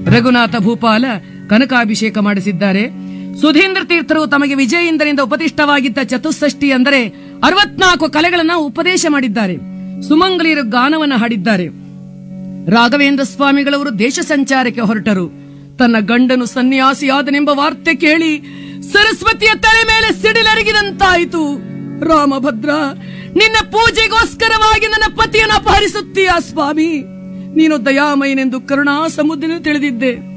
ರಘುನಾಥ ಭೂಪಾಲ ಕನಕಾಭಿಷೇಕ ಮಾಡಿಸಿದ್ದಾರೆ ಸುಧೀಂದ್ರ ತೀರ್ಥರು ತಮಗೆ ವಿಜಯೇಂದ್ರನಿಂದ ಉಪದಿಷ್ಟವಾಗಿದ್ದ ಚತುಷ್ಷಷ್ಟಿ ಅಂದರೆ ಅರವತ್ನಾಲ್ಕು ಕಲೆಗಳನ್ನ ಉಪದೇಶ ಮಾಡಿದ್ದಾರೆ ಸುಮಂಗಲಿಯರು ಗಾನವನ್ನ ಹಾಡಿದ್ದಾರೆ ರಾಘವೇಂದ್ರ ಸ್ವಾಮಿಗಳವರು ದೇಶ ಸಂಚಾರಕ್ಕೆ ಹೊರಟರು ತನ್ನ ಗಂಡನು ಸನ್ಯಾಸಿಯಾದನೆಂಬ ವಾರ್ತೆ ಕೇಳಿ ಸರಸ್ವತಿಯ ತಲೆ ಮೇಲೆ ಸಿಡಿಲರಿಗಿದಂತಾಯಿತು ರಾಮಭದ್ರ ನಿನ್ನ ಪೂಜೆಗೋಸ್ಕರವಾಗಿ ನನ್ನ ಪತಿಯನ್ನು ಅಪಹರಿಸುತ್ತೀಯ ಸ್ವಾಮಿ ನೀನು ದಯಾಮಯನೆಂದು ಕರುಣಾ ಸಮುದ್ರ ತಿಳಿದಿದ್ದೆ